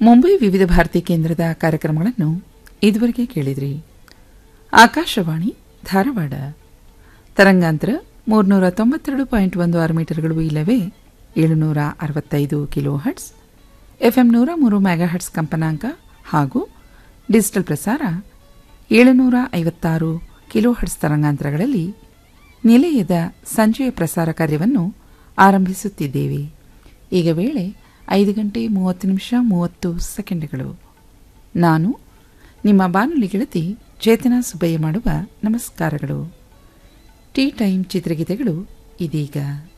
ಮುಂಬೈ ವಿವಿಧ ಭಾರತಿ ಕೇಂದ್ರದ ಕಾರ್ಯಕ್ರಮಗಳನ್ನು ಇದುವರೆಗೆ ಕೇಳಿದ್ರಿ ಆಕಾಶವಾಣಿ ಧಾರವಾಡ ತರಂಗಾಂತರ ಮೂರ್ನೂರ ತೊಂಬತ್ತೆರಡು ಪಾಯಿಂಟ್ ಒಂದು ಆರು ಮೀಟರ್ಗಳು ಇಲ್ಲವೇ ಏಳುನೂರ ಅರವತ್ತೈದು ಕಿಲೋ ಹರ್ಟ್ಸ್ ಎಫ್ಎಂ ನೂರ ಮೂರು ಮೆಗಾಹರ್ಟ್ಸ್ ಕಂಪನಾಂಕ ಹಾಗೂ ಡಿಜಿಟಲ್ ಪ್ರಸಾರ ಏಳುನೂರ ಐವತ್ತಾರು ಕಿಲೋ ಹರ್ಟ್ಸ್ ತರಂಗಾಂತರಗಳಲ್ಲಿ ನಿಲಯದ ಸಂಜೆಯ ಪ್ರಸಾರ ಕಾರ್ಯವನ್ನು ಆರಂಭಿಸುತ್ತಿದ್ದೇವೆ ಈಗ ವೇಳೆ ಐದು ಗಂಟೆ ಮೂವತ್ತು ನಿಮಿಷ ಮೂವತ್ತು ಸೆಕೆಂಡ್ಗಳು ನಾನು ನಿಮ್ಮ ಬಾನುಲಿ ಗೆಳತಿ ಚೇತನಾ ಸುಬ್ಬಯ್ಯ ಮಾಡುವ ನಮಸ್ಕಾರಗಳು ಟೀ ಟೈಮ್ ಚಿತ್ರಗೀತೆಗಳು ಇದೀಗ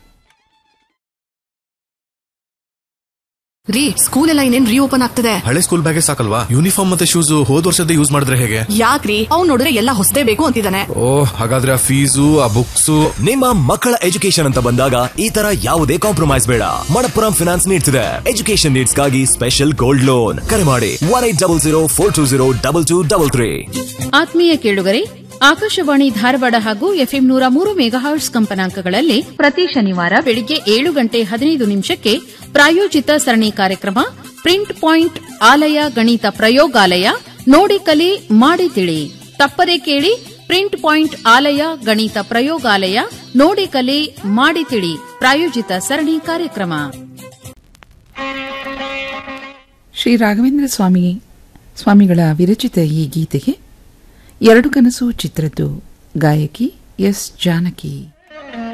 ರೀ ಸ್ಕೂಲ್ ಎಲ್ಲ ಇನ್ನೇನ್ ರೀಓಪನ್ ಆಗ್ತದೆ ಹಳೆ ಸ್ಕೂಲ್ ಬ್ಯಾಗೇ ಸಾಕಲ್ವಾ ಯೂನಿಫಾರ್ಮ್ ಮತ್ತೆ ಶೂಸ್ ಹೋದ್ ವರ್ಷದ ಯೂಸ್ ಮಾಡಿದ್ರೆ ಹೇಗೆ ಯಾಕ್ರಿ ಅವ್ನ್ ನೋಡಿದ್ರೆ ಎಲ್ಲ ಹೊಸದೇ ಬೇಕು ಅಂತಿದ್ದಾನೆ ಓ ಹಾಗಾದ್ರೆ ಆ ಫೀಸು ಆ ಬುಕ್ಸು ನಿಮ್ಮ ಮಕ್ಕಳ ಎಜುಕೇಶನ್ ಅಂತ ಬಂದಾಗ ಈ ತರ ಯಾವುದೇ ಕಾಂಪ್ರಮೈಸ್ ಬೇಡ ಮಣಪ್ಪುರಂ ಫಿನಾನ್ಸ್ ನೀಡ್ತಿದೆ ಎಜುಕೇಶನ್ ನೀಡ್ಸ್ ಗಾಗಿ ಸ್ಪೆಷಲ್ ಗೋಲ್ಡ್ ಲೋನ್ ಕರೆ ಮಾಡಿ one eight double zero four two zero double two double three ಆತ್ಮೀಯ ಕೇಳುಗರೆ ಆಕಾಶವಾಣಿ ಧಾರವಾಡ ಹಾಗೂ ಎಫ್ಎಂ ನೂರ ಮೂರು ಮೆಗಾಹರ್ಟ್ಸ್ ಕಂಪನಾಂಕಗಳಲ್ಲಿ ಪ್ರತಿ ಶನಿವಾರ ಬೆಳಿಗ್ಗೆ ಏಳು ಗಂಟೆ ಹದಿನೈದು ನಿಮಿಷಕ್ಕೆ ಪ್ರಾಯೋಜಿತ ಸರಣಿ ಕಾರ್ಯಕ್ರಮ ಪ್ರಿಂಟ್ ಪಾಯಿಂಟ್ ಆಲಯ ಗಣಿತ ಪ್ರಯೋಗಾಲಯ ನೋಡಿ ಕಲಿ ಮಾಡಿ ತಿಳಿ ತಪ್ಪದೆ ಕೇಳಿ ಪ್ರಿಂಟ್ ಪಾಯಿಂಟ್ ಆಲಯ ಗಣಿತ ಪ್ರಯೋಗಾಲಯ ನೋಡಿ ಕಲಿ ಮಾಡಿ ತಿಳಿ ಪ್ರಾಯೋಜಿತ ಸರಣಿ ಕಾರ್ಯಕ್ರಮ ಶ್ರೀ ರಾಘವೇಂದ್ರ ಸ್ವಾಮಿ ಸ್ವಾಮಿಗಳ ವಿರಚಿತ ಈ ಗೀತೆಗೆ ಎರಡು ಕನಸು ಚಿತ್ರದ್ದು ಗಾಯಕಿ ಎಸ್ ಜಾನಕಿ